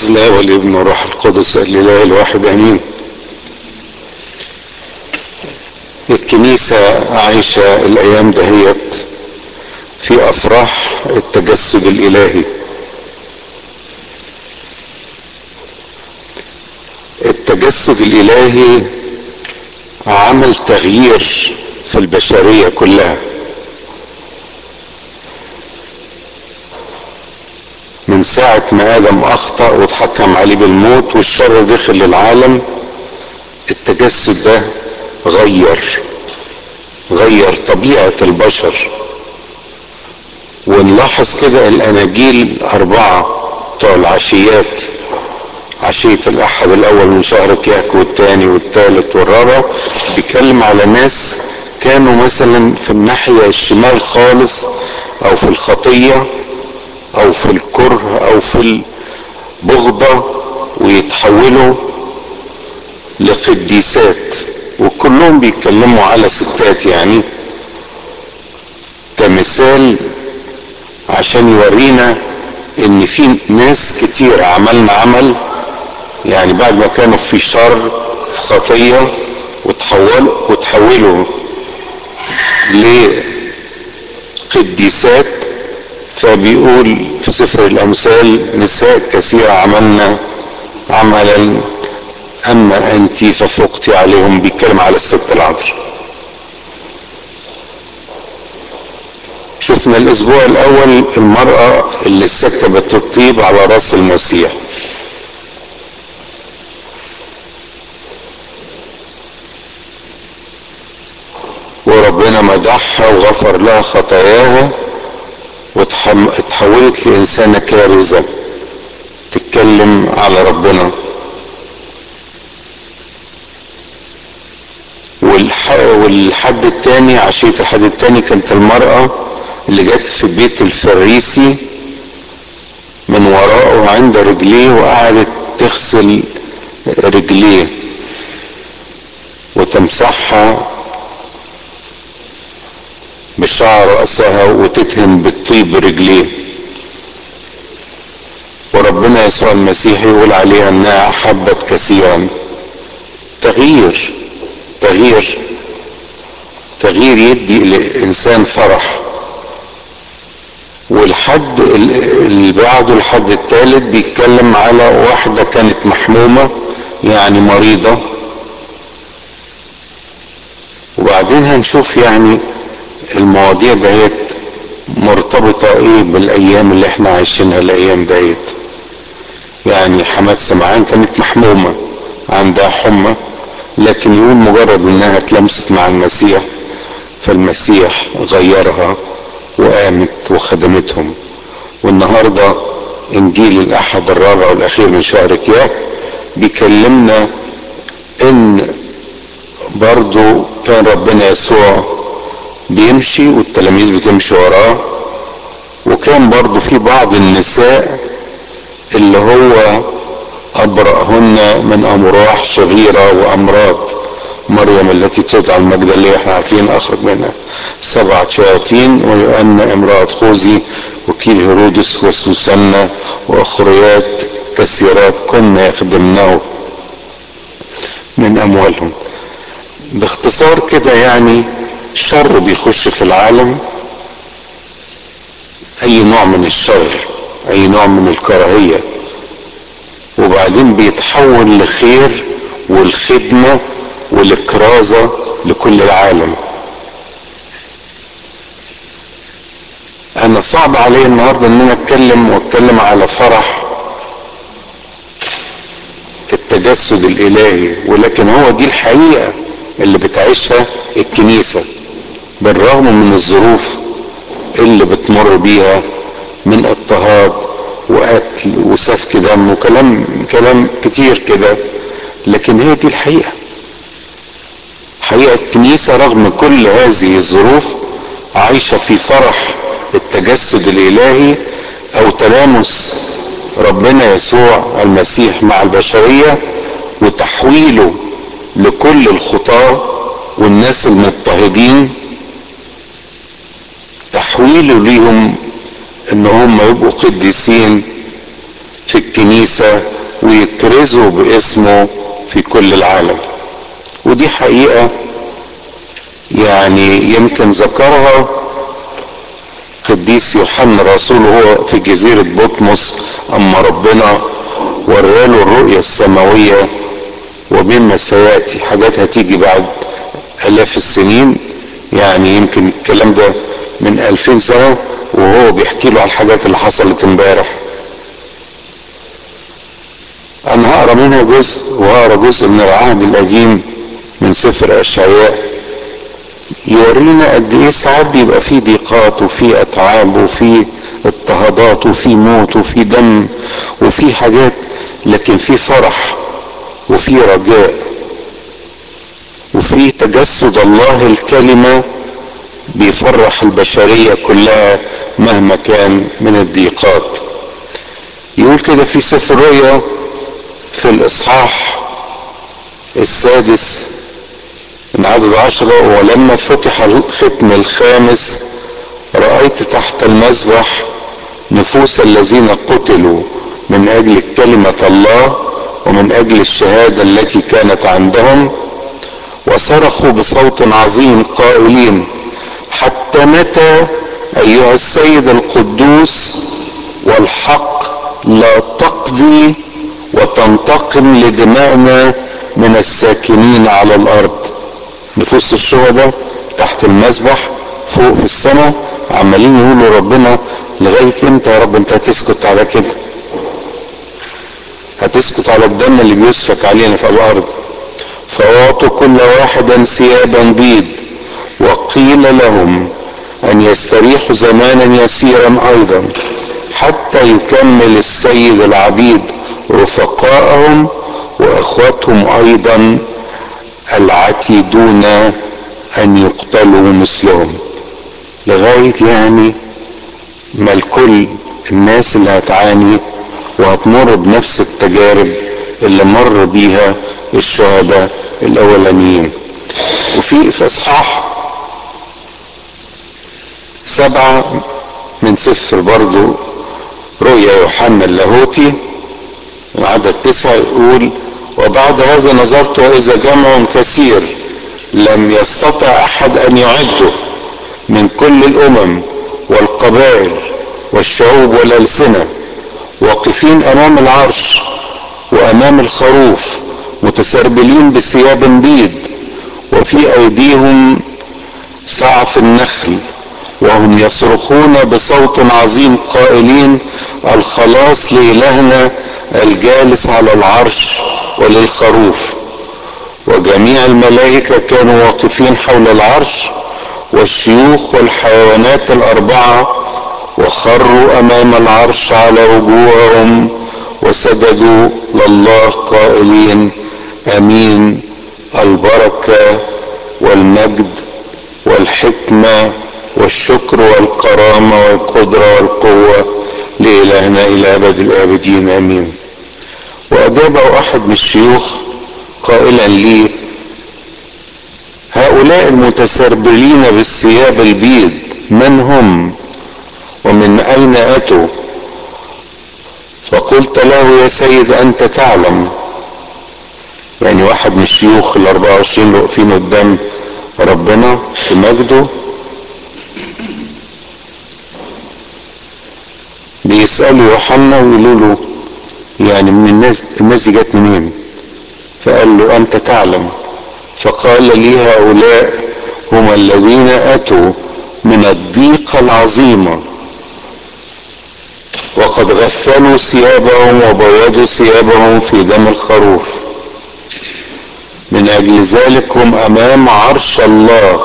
بسم الله والابن والروح القدس الاله الواحد امين الكنيسة عايشة الايام دهيت في افراح التجسد الالهي التجسد الالهي عمل تغيير في البشرية كلها من ساعة ما آدم أخطأ واتحكم عليه بالموت والشر دخل للعالم التجسد ده غير غير طبيعة البشر ونلاحظ كده الأناجيل أربعة بتوع العشيات عشية الأحد الأول من شهر كياك والتاني والتالت والرابع بيتكلم على ناس كانوا مثلا في الناحية الشمال خالص أو في الخطية او في الكره او في البغضة ويتحولوا لقديسات وكلهم بيتكلموا على ستات يعني كمثال عشان يورينا ان في ناس كتير عملنا عمل يعني بعد ما كانوا في شر في خطية وتحولوا وتحولوا لقديسات فبيقول في سفر الامثال نساء كثيرة عملنا عملا اما انت ففقت عليهم بيتكلم على الست العذراء شفنا الاسبوع الاول المرأة اللي سكبت الطيب على راس المسيح وربنا مدحها وغفر لها خطاياها واتحولت لإنسانة كارثة تتكلم على ربنا والحد التاني عشية الحد التاني كانت المرأة اللي جت في بيت الفريسي من وراءه عند رجليه وقعدت تغسل رجليه وتمسحها بشعر رأسها وتدهن بالطيب رجليه وربنا يسوع المسيح يقول عليها انها احبت كثيرا تغيير تغيير تغيير يدي الانسان فرح والحد اللي بعده الحد الثالث بيتكلم على واحدة كانت محمومة يعني مريضة وبعدين هنشوف يعني المواضيع ديت مرتبطة ايه بالايام اللي احنا عايشينها الايام ديت يعني حماد سمعان كانت محمومة عندها حمى لكن يقول مجرد انها اتلمست مع المسيح فالمسيح غيرها وقامت وخدمتهم والنهاردة انجيل الاحد الرابع والاخير من شهر كياك بيكلمنا ان برضو كان ربنا يسوع بيمشي والتلاميذ بتمشي وراه وكان برضو في بعض النساء اللي هو أبرأهن من أمراح شغيرة وأمراض مريم التي تدعى المجدلية احنا عارفين أخرج منها سبعة شياطين ويؤن امرأة خوذي وكيل هيرودس وسوسنة وأخريات كثيرات كنا يخدمنه من أموالهم باختصار كده يعني شر بيخش في العالم اي نوع من الشر اي نوع من الكراهية وبعدين بيتحول لخير والخدمة والكرازة لكل العالم انا صعب علي النهاردة ان انا اتكلم واتكلم على فرح التجسد الالهي ولكن هو دي الحقيقة اللي بتعيشها الكنيسة بالرغم من الظروف اللي بتمر بيها من اضطهاد وقتل وسفك دم وكلام كلام كتير كده لكن هي دي الحقيقة حقيقة الكنيسة رغم كل هذه الظروف عايشة في فرح التجسد الإلهي أو تلامس ربنا يسوع المسيح مع البشرية وتحويله لكل الخطاة والناس المضطهدين تحويله ليهم ان هم يبقوا قديسين في الكنيسة ويكرزوا باسمه في كل العالم ودي حقيقة يعني يمكن ذكرها قديس يوحنا الرسول هو في جزيرة بطمس أما ربنا وراله الرؤية السماوية ومما سيأتي حاجات هتيجي بعد آلاف السنين يعني يمكن الكلام ده من ألفين سنة وهو بيحكي له على الحاجات اللي حصلت امبارح أنا هقرا منها جزء وهقرا جزء من العهد القديم من سفر أشعياء يورينا قد ايه ساعات بيبقى في ضيقات وفي اتعاب وفي اضطهادات وفي موت وفي دم وفي حاجات لكن في فرح وفي رجاء وفي تجسد الله الكلمه بيفرح البشريه كلها مهما كان من الضيقات يقول كده في سفر رؤيا في الاصحاح السادس من عدد عشرة ولما فتح الختم الخامس رأيت تحت المذبح نفوس الذين قتلوا من أجل كلمة الله ومن أجل الشهادة التي كانت عندهم وصرخوا بصوت عظيم قائلين حتى متى أيها السيد القدوس والحق لا تقضي وتنتقم لدمائنا من الساكنين على الأرض نفوس الشهداء تحت المذبح فوق في السماء عمالين يقولوا ربنا لغاية امتى يا رب انت هتسكت على كده هتسكت على الدم اللي بيسفك علينا في الارض فاعطوا كل واحدا ثيابا بيض وقيل لهم ان يستريحوا زمانا يسيرا ايضا حتى يكمل السيد العبيد رفقاءهم واخواتهم ايضا العتيدون ان يقتلوا مثلهم لغاية يعني ما الكل الناس اللي هتعاني وهتمر بنفس التجارب اللي مر بيها الشهداء الاولانيين وفي في اصحاح سبعة من سفر برضو رؤيا يوحنا اللاهوتي عدد تسعة يقول وبعد هذا نظرت واذا جمع كثير لم يستطع احد ان يعده من كل الامم والقبائل والشعوب والالسنه واقفين امام العرش وامام الخروف متسربلين بثياب بيض وفي ايديهم سعف النخل وهم يصرخون بصوت عظيم قائلين الخلاص لالهنا الجالس على العرش وللخروف وجميع الملائكه كانوا واقفين حول العرش والشيوخ والحيوانات الاربعه وخروا امام العرش على وجوههم وسجدوا لله قائلين امين البركه والمجد والحكمه والشكر والكرامه والقدره والقوه لالهنا الى ابد الابدين امين واجاب احد من الشيوخ قائلا لي هؤلاء المتسربلين بالثياب البيض من هم ومن اين اتوا فقلت له يا سيد انت تعلم يعني واحد من الشيوخ ال 24 اللي واقفين قدام ربنا في مجده بيسألوا يوحنا ويقولوا له يعني من الناس الناس دي جت منين؟ فقال له أنت تعلم فقال لي هؤلاء هم الذين أتوا من الضيقة العظيمة وقد غسلوا ثيابهم وبيضوا ثيابهم في دم الخروف من أجل ذلك هم أمام عرش الله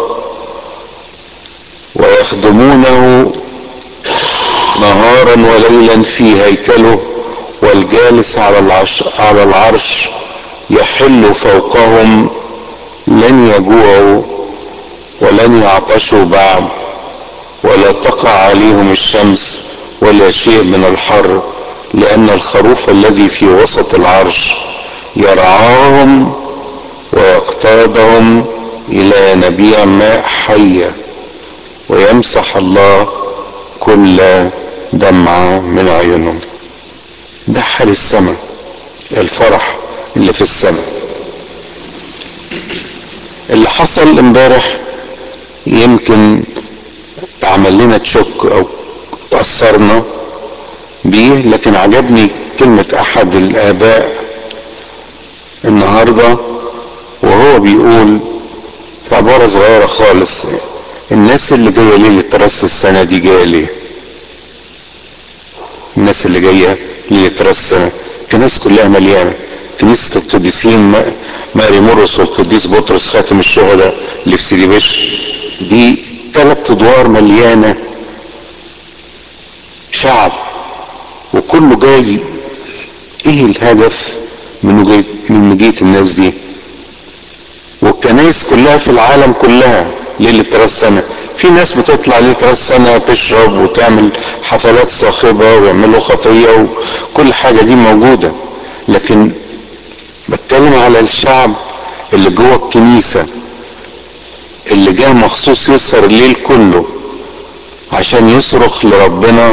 ويخدمونه نهارا وليلا في هيكله والجالس على العرش, على العرش يحل فوقهم لن يجوعوا ولن يعطشوا بعد ولا تقع عليهم الشمس ولا شيء من الحر لأن الخروف الذي في وسط العرش يرعاهم ويقتادهم إلى نبيع ماء حية ويمسح الله كل دمعة من عيونهم ده رايحة للسماء الفرح اللي في السماء اللي حصل امبارح يمكن عمل لنا تشك او تأثرنا بيه لكن عجبني كلمة احد الاباء النهاردة وهو بيقول في عبارة صغيرة خالص الناس اللي جاية ليلة راس السنة دي جاية ليه الناس اللي جاية ليلة راس السنة الكنائس كلها مليانة كنيسة القديسين ماري مرقس والقديس بطرس خاتم الشهداء اللي في سيدي بشر دي ثلاث ادوار مليانة شعب وكله جاي ايه الهدف من جاي من مجية الناس دي والكنائس كلها في العالم كلها ليلة راس سنة في ناس بتطلع ليلة راس سنة تشرب وتعمل حفلات صاخبة ويعملوا خطية وكل حاجة دي موجودة لكن بتكلم على الشعب اللي جوه الكنيسة اللي جاي مخصوص يسهر الليل كله عشان يصرخ لربنا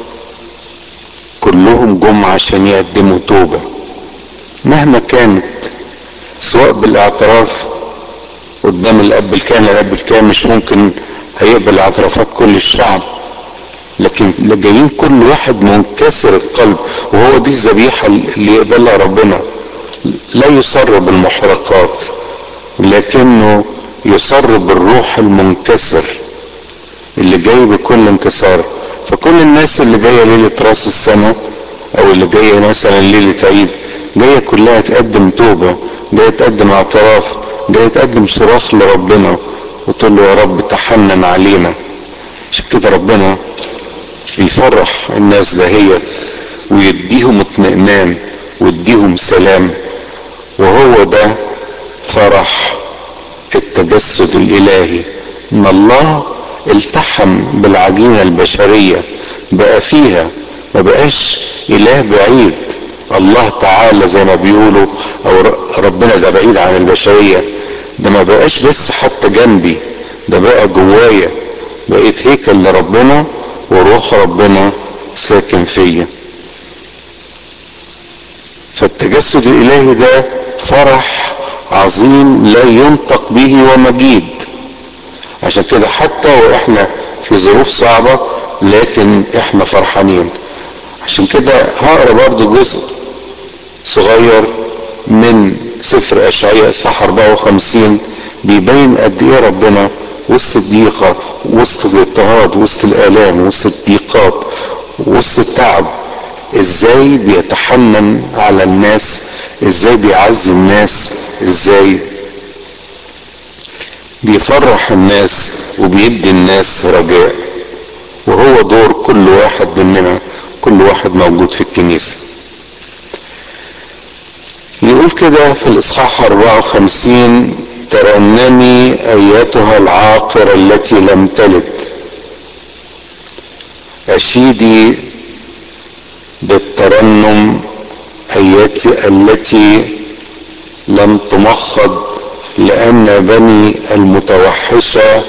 كلهم جم عشان يقدموا توبة مهما كانت سواء بالاعتراف قدام الاب الكامل الاب الكامل مش ممكن هيقبل اعترافات كل الشعب لكن جايين كل واحد منكسر القلب وهو دي الذبيحة اللي يقبلها ربنا لا يصر بالمحرقات لكنه يصر بالروح المنكسر اللي جاي بكل انكسار فكل الناس اللي جاية ليلة راس السنة او اللي جاية مثلا ليلة عيد جاية كلها تقدم توبة جاية تقدم اعتراف جاية تقدم صراخ لربنا وتقول له يا رب تحنن علينا عشان كده ربنا بيفرح الناس دهيت ويديهم اطمئنان ويديهم سلام وهو ده فرح التجسد الالهي ان الله التحم بالعجينة البشرية بقى فيها ما بقاش اله بعيد الله تعالى زي ما بيقولوا او ربنا ده بعيد عن البشرية ده ما بقاش بس حتى جنبي ده بقى جوايا بقيت هيكل لربنا وروح ربنا ساكن فيا فالتجسد الالهي ده فرح عظيم لا ينطق به ومجيد عشان كده حتى واحنا في ظروف صعبة لكن احنا فرحانين عشان كده هقرا برضو جزء صغير من سفر اشعياء اصحاح 54 بيبين قد ايه ربنا وسط الضيقة وسط الاضطهاد وسط الالام وسط الضيقات وسط التعب ازاي بيتحنن على الناس ازاي بيعزي الناس ازاي بيفرح الناس وبيدي الناس رجاء وهو دور كل واحد مننا كل واحد موجود في الكنيسة يقول كده في الإصحاح 54 ترنمي أيتها العاقرة التي لم تلد أشيدي بالترنم أيتي التي لم تمخض لأن بني المتوحشة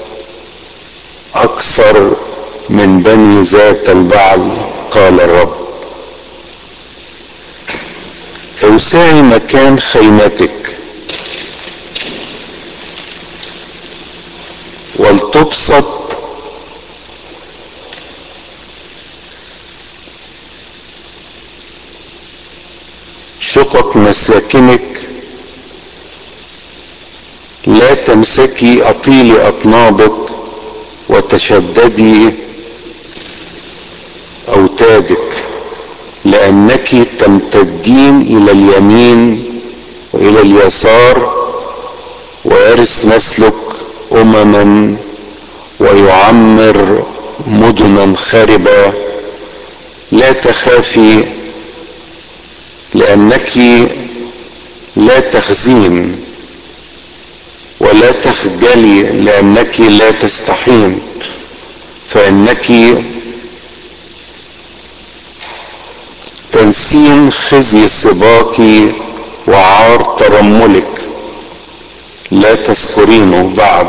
أكثر من بني ذات البعل قال الرب اوسعي مكان خيمتك ولتبسط شقق مساكنك لا تمسكي اطيلي اطنابك وتشددي اوتادك لانك تمتدين الى اليمين والى اليسار ويرث نسلك امما ويعمر مدنا خربة لا تخافي لانك لا تخزين ولا تخجلي لانك لا تستحين فانك تنسين خزي سباك وعار ترملك لا تذكرينه بعد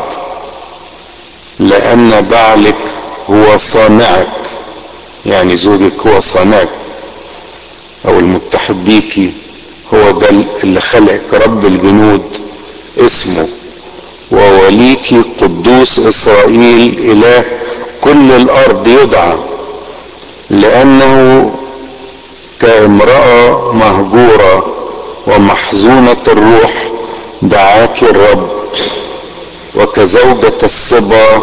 لان بعلك هو صانعك يعني زوجك هو صانعك او المتحد بيكي هو ده اللي خلقك رب الجنود اسمه ووليكي قدوس اسرائيل اله كل الارض يدعى لانه كامرأة مهجورة ومحزونة الروح دعاك الرب وكزوجة الصبا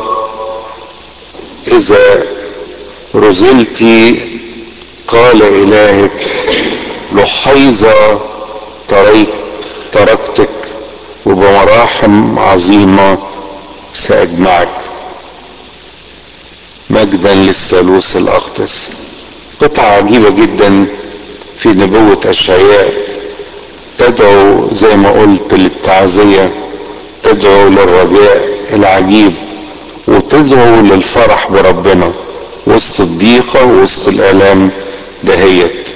إذا رزلت قال إلهك لحيظة تريت تركتك وبمراحم عظيمة سأجمعك مجدا للثالوث الأقدس قطعة عجيبة جدا في نبوة أشعياء تدعو زي ما قلت للتعزية تدعو للرجاء العجيب وتدعو للفرح بربنا وسط الضيقة وسط الآلام دهيت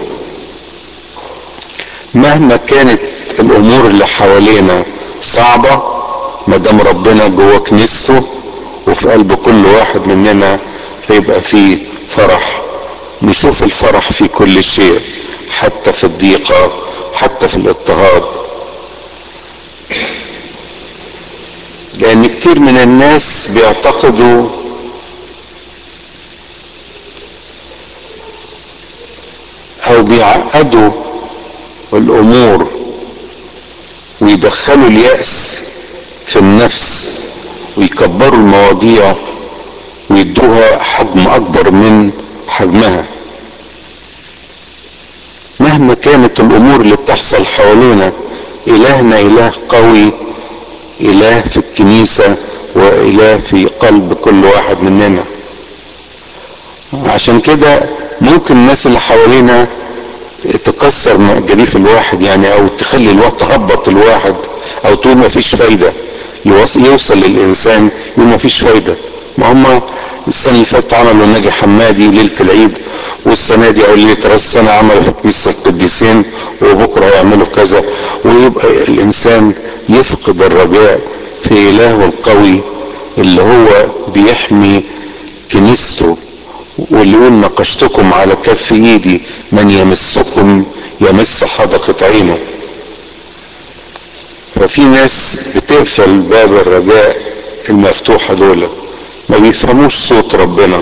مهما كانت الأمور اللي حوالينا صعبة مدام ربنا جوه كنيسته وفي قلب كل واحد مننا هيبقى فيه فرح نشوف الفرح في كل شيء حتى في الضيقة حتى في الاضطهاد لان كتير من الناس بيعتقدوا او بيعقدوا الامور ويدخلوا اليأس في النفس ويكبروا المواضيع ويدوها حجم اكبر من حجمها مهما كانت الامور اللي بتحصل حوالينا الهنا اله قوي اله في الكنيسة واله في قلب كل واحد مننا عشان كده ممكن الناس اللي حوالينا تكسر جريف الواحد يعني او تخلي الواحد تهبط الواحد او تقول ما فيش فايدة يوصل للانسان يقول ما فيش فايدة ما هم السنة اللي فاتت عملوا ناجي حمادي ليلة العيد والسنة دي او ليلة راس السنة عملوا في كنيسة القديسين وبكرة يعملوا كذا ويبقى الانسان يفقد الرجاء في اله القوي اللي هو بيحمي كنيسته واللي يقول نقشتكم على كف ايدي من يمسكم يمس حدقة عينه ففي ناس بتقفل باب الرجاء المفتوحة دول ما بيفهموش صوت ربنا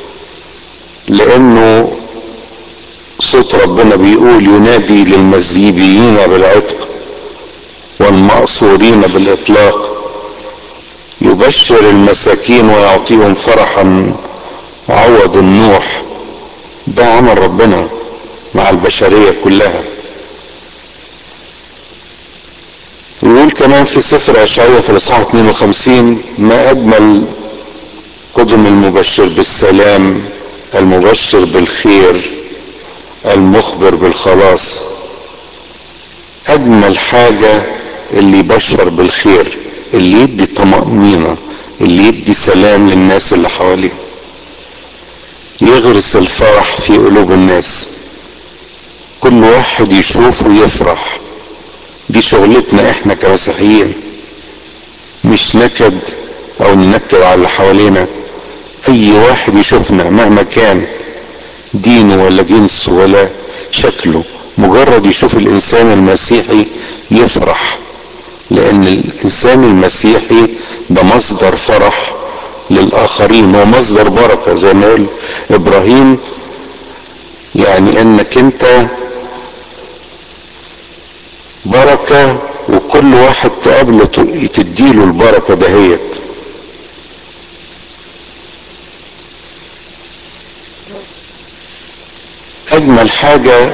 لانه صوت ربنا بيقول ينادي للمذيبيين بالعتق والمأسورين بالإطلاق يبشر المساكين ويعطيهم فرحا عوض النوح ده عمل ربنا مع البشرية كلها يقول كمان في سفر أشعية في الإصحاح 52 ما أجمل قدم المبشر بالسلام المبشر بالخير المخبر بالخلاص أجمل حاجة اللي يبشر بالخير اللي يدي طمأنينة اللي يدي سلام للناس اللي حواليه يغرس الفرح في قلوب الناس كل واحد يشوف ويفرح دي شغلتنا احنا كمسيحيين مش نكد او ننكد على اللي حوالينا اي واحد يشوفنا مهما كان دينه ولا جنسه ولا شكله مجرد يشوف الانسان المسيحي يفرح لان الانسان المسيحي ده مصدر فرح للاخرين ومصدر بركة زي ما قال ابراهيم يعني انك انت بركة وكل واحد تقابله تديله البركة دهيت اجمل حاجة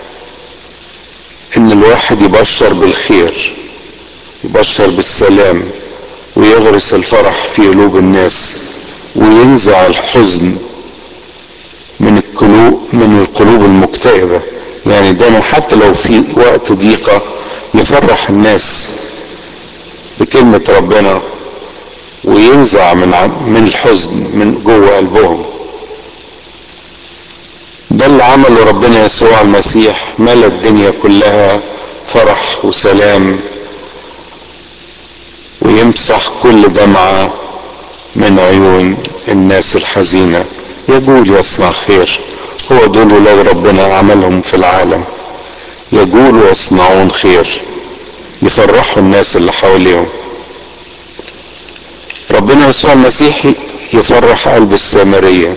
ان الواحد يبشر بالخير يبشر بالسلام ويغرس الفرح في قلوب الناس وينزع الحزن من القلوب من القلوب المكتئبة يعني دايما حتى لو في وقت ضيقة يفرح الناس بكلمة ربنا وينزع من من الحزن من جوه قلبهم ده اللي عمله ربنا يسوع المسيح ملا الدنيا كلها فرح وسلام ويمسح كل دمعة من عيون الناس الحزينة يقول يصنع خير هو دول ولاد ربنا عملهم في العالم يجولوا ويصنعون خير يفرحوا الناس اللي حواليهم ربنا يسوع المسيح يفرح قلب السامرية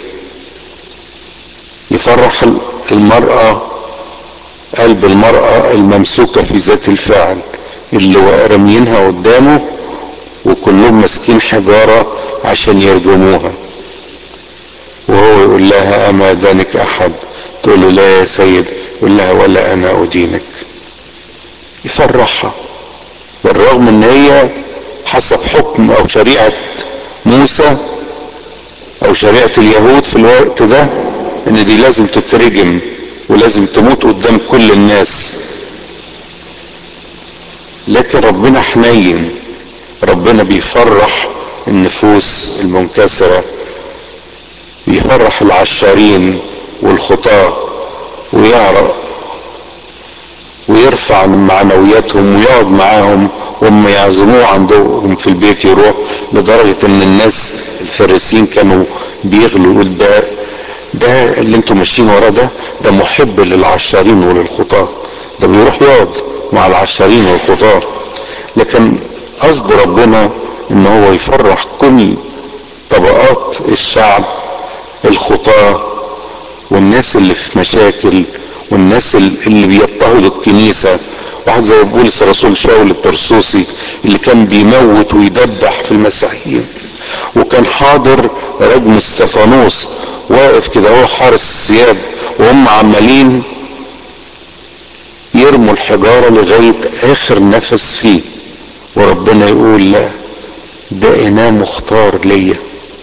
يفرح المرأة قلب المرأة الممسوكة في ذات الفعل اللي راميينها قدامه وكلهم ماسكين حجارة عشان يرجموها وهو يقول لها أما دانك أحد تقول له لا يا سيد يقول لها ولا أنا أدينك يفرحها بالرغم ان هي حسب حكم او شريعة موسى او شريعة اليهود في الوقت ده ان دي لازم تترجم ولازم تموت قدام كل الناس لكن ربنا حنين ربنا بيفرح النفوس المنكسرة بيفرح العشارين والخطاة ويعرف ويرفع من معنوياتهم ويقعد معاهم وهم يعزموه عندهم في البيت يروح لدرجة ان الناس الفريسين كانوا بيغلوا يقول ده ده اللي انتم ماشيين وراه ده ده محب للعشارين وللخطاة ده بيروح يقعد مع العشارين والخطاة لكن قصد ربنا ان هو يفرح كل طبقات الشعب الخطاة والناس اللي في مشاكل والناس اللي بيضطهدوا الكنيسة واحد زي بولس الرسول شاول الترسوسي اللي كان بيموت ويدبح في المسيحيين وكان حاضر رجم استفانوس واقف كده هو حارس الثياب وهم عمالين يرموا الحجارة لغاية آخر نفس فيه وربنا يقول لا ده إناء مختار ليا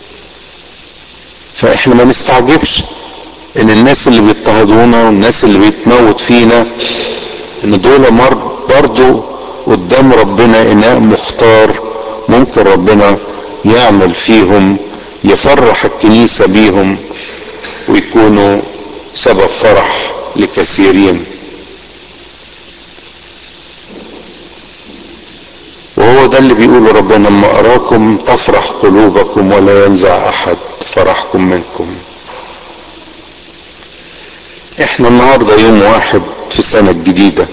فإحنا ما نستعجبش ان الناس اللي بيضطهدونا والناس اللي بيتموت فينا ان دول مر برضو قدام ربنا اناء مختار ممكن ربنا يعمل فيهم يفرح الكنيسة بيهم ويكونوا سبب فرح لكثيرين وهو ده اللي بيقوله ربنا لما اراكم تفرح قلوبكم ولا ينزع احد فرحكم منكم احنا النهارده يوم واحد في السنة الجديدة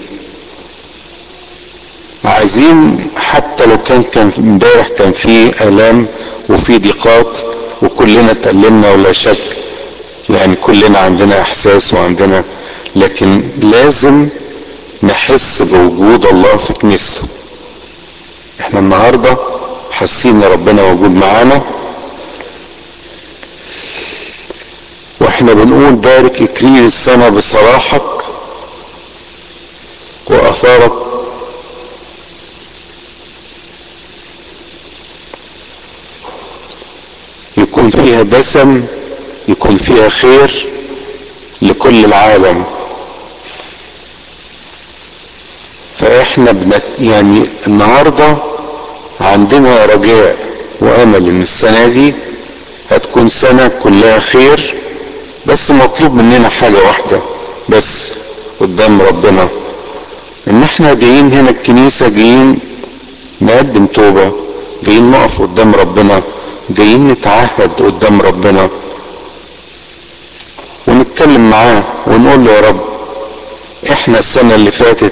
عايزين حتى لو كان كان امبارح كان في الام وفي ضيقات وكلنا اتألمنا ولا شك يعني كلنا عندنا احساس وعندنا لكن لازم نحس بوجود الله في كنيسته احنا النهارده حاسين ان ربنا موجود معانا واحنا بنقول بارك اكليل السنة بصلاحك واثارك يكون فيها دسم يكون فيها خير لكل العالم فاحنا بنت يعني النهارده عندنا رجاء وامل ان السنه دي هتكون سنه كلها خير بس مطلوب مننا حاجه واحده بس قدام ربنا ان احنا جايين هنا الكنيسه جايين نقدم توبه جايين نقف قدام ربنا جايين نتعهد قدام ربنا ونتكلم معاه ونقول له يا رب احنا السنه اللي فاتت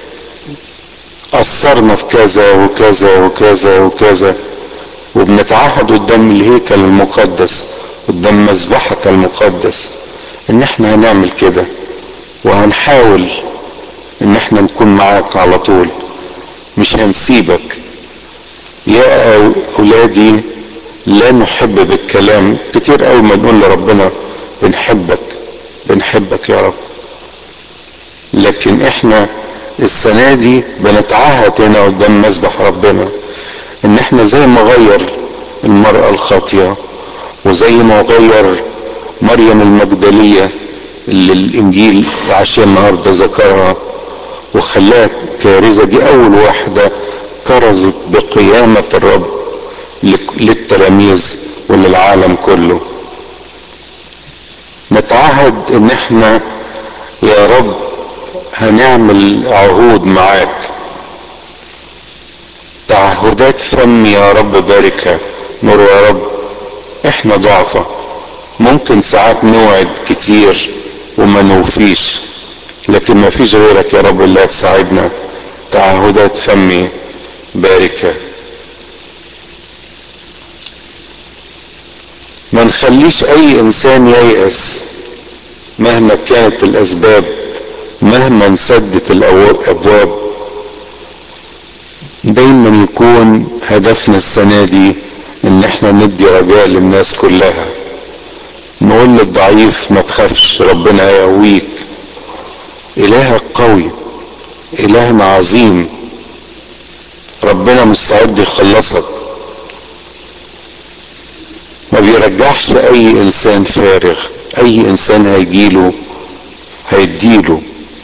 قصرنا في كذا وكذا وكذا وكذا وبنتعهد قدام الهيكل المقدس قدام مذبحك المقدس ان احنا هنعمل كده وهنحاول ان احنا نكون معاك على طول مش هنسيبك يا اولادي لا نحب بالكلام كتير قوي ما نقول لربنا بنحبك بنحبك يا رب لكن احنا السنة دي بنتعهد هنا قدام مسبح ربنا ان احنا زي ما غير المرأة الخاطية وزي ما غير مريم المجدلية اللي الانجيل العشية النهاردة ذكرها وخلاها كارثة دي اول واحدة كرزت بقيامة الرب للتلاميذ وللعالم كله نتعهد ان احنا يا رب هنعمل عهود معاك تعهدات فم يا رب باركها نور يا رب احنا ضعفة ممكن ساعات نوعد كتير وما نوفيش لكن ما فيش غيرك يا رب اللي هتساعدنا تعهدات فمي باركة ما نخليش اي انسان ييأس مهما كانت الاسباب مهما انسدت الابواب دايما يكون هدفنا السنة دي ان احنا ندي رجاء للناس كلها نقول للضعيف ما تخافش ربنا هيقويك الهك قوي الهنا عظيم ربنا مستعد يخلصك ما بيرجعش اي انسان فارغ اي انسان هيجيله هيديله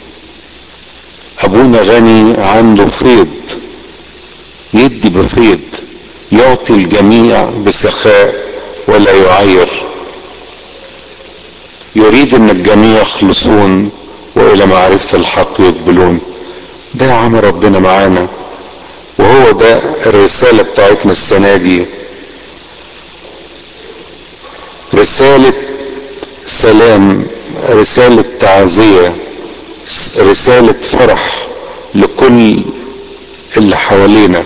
ابونا غني عنده فيض يدي بفيض يعطي الجميع بسخاء ولا يعير يريد ان الجميع يخلصون والى معرفة الحق يقبلون ده عمل ربنا معانا وهو ده الرسالة بتاعتنا السنة دي رسالة سلام رسالة تعزية رسالة فرح لكل اللي حوالينا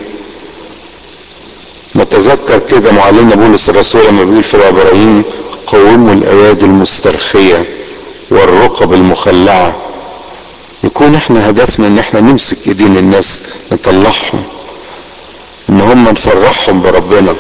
نتذكر كده معلمنا بولس الرسول لما بيقول في العبرانيين قوموا الايادي المسترخية والرقب المخلعة يكون احنا هدفنا ان احنا نمسك ايدين الناس نطلعهم ان هم نفرحهم بربنا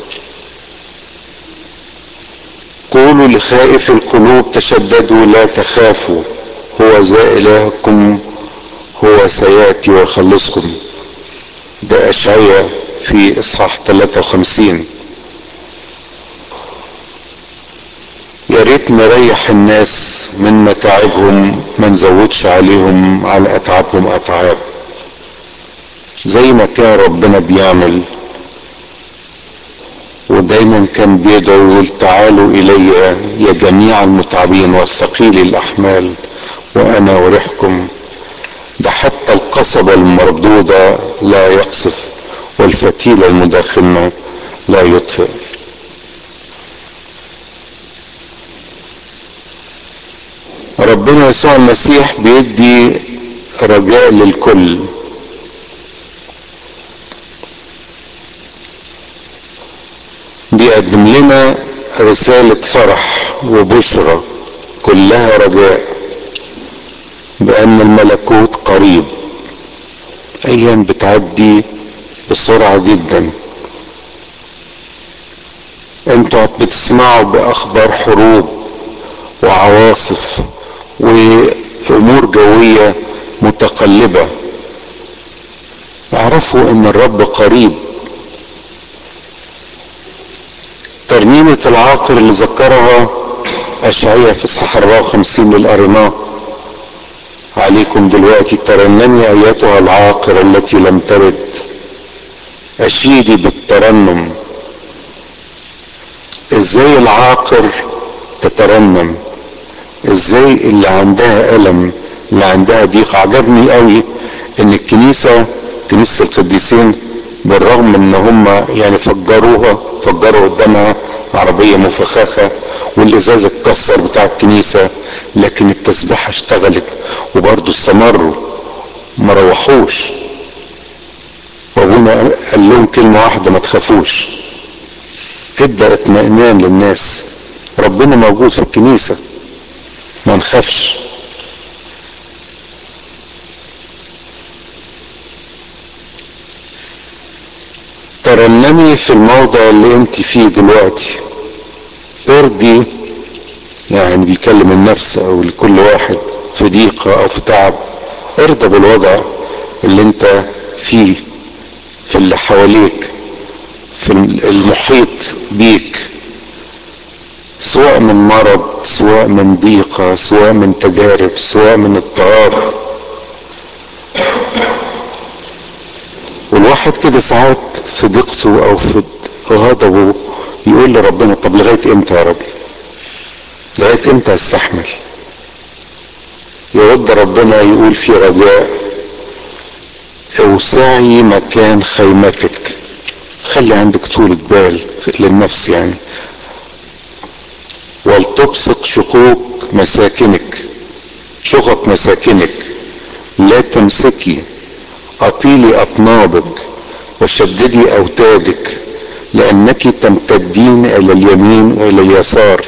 قولوا لخائف القلوب تشددوا لا تخافوا هو ذا الهكم هو سياتي ويخلصكم ده اشعياء في اصحاح 53 يا ريت نريح الناس من متاعبهم ما نزودش عليهم على اتعابهم اتعاب زي ما كان ربنا بيعمل ودايما كان بيدعو يقول تعالوا الي يا جميع المتعبين والثقيل الاحمال وانا اريحكم ده حتى القصبة المردودة لا يقصف والفتيلة المداخنة لا يطفئ ربنا يسوع المسيح بيدي رجاء للكل بيقدم لنا رسالة فرح وبشرى كلها رجاء بأن الملكوت قريب أيام بتعدي بسرعة جدا انتوا بتسمعوا بأخبار حروب وعواصف وأمور جوية متقلبة اعرفوا ان الرب قريب ترنيمة العاقر اللي ذكرها أشعية في إصحاح 54 للأرناء عليكم دلوقتي ترنمي أيتها العاقر التي لم تلد أشيدي بالترنم إزاي العاقر تترنم إزاي اللي عندها ألم اللي عندها ضيق عجبني قوي إن الكنيسة كنيسة القديسين بالرغم ان هم يعني فجروها فجروا قدامها عربية مفخخة والازاز اتكسر بتاع الكنيسة لكن التسبيحة اشتغلت وبرضه استمروا ما روحوش وابونا قال لهم كلمة واحدة ما تخافوش ادى اطمئنان للناس ربنا موجود في الكنيسة ما نخافش ترنمي في الموضع اللي انت فيه دلوقتي ارضي يعني بيكلم النفس او لكل واحد في ضيقة او في تعب ارضى بالوضع اللي انت فيه في اللي حواليك في المحيط بيك سواء من مرض سواء من ضيقة سواء من تجارب سواء من اضطهاد والواحد كده ساعات في ضيقته او في غضبه يقول لربنا طب لغايه امتى يا رب لغايه امتى استحمل يرد ربنا يقول في رجاء اوسعي مكان خيمتك خلي عندك طولة بال للنفس يعني ولتبسط شقوق مساكنك شقق مساكنك لا تمسكي اطيلي اطنابك وشددي اوتادك لانك تمتدين الى اليمين والى اليسار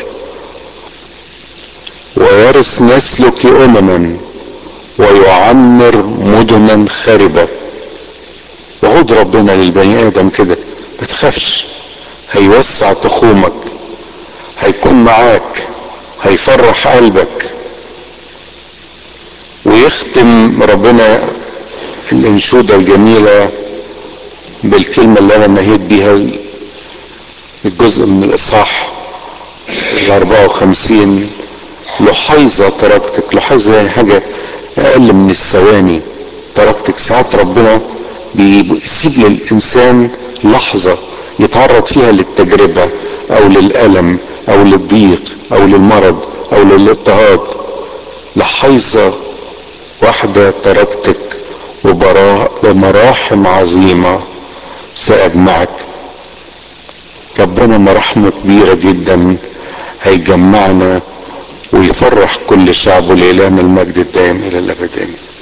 ويرث نسلك امما ويعمر مدنا خربه وعود ربنا للبني ادم كده ما تخافش هيوسع تخومك هيكون معاك هيفرح قلبك ويختم ربنا الانشودة الجميلة بالكلمة اللي انا نهيت بيها الجزء من الاصحاح ال 54 لحيظة تركتك لحيظة يعني حاجة اقل من الثواني تركتك ساعات ربنا بيسيب للانسان لحظة يتعرض فيها للتجربة او للألم او للضيق او للمرض او للاضطهاد لحيظة واحدة تركتك وبمراحم عظيمة سأجمعك ربنا مراحمه كبيرة جدا هيجمعنا ويفرح كل شعبه لإلهنا المجد الدائم إلى الأبد آمين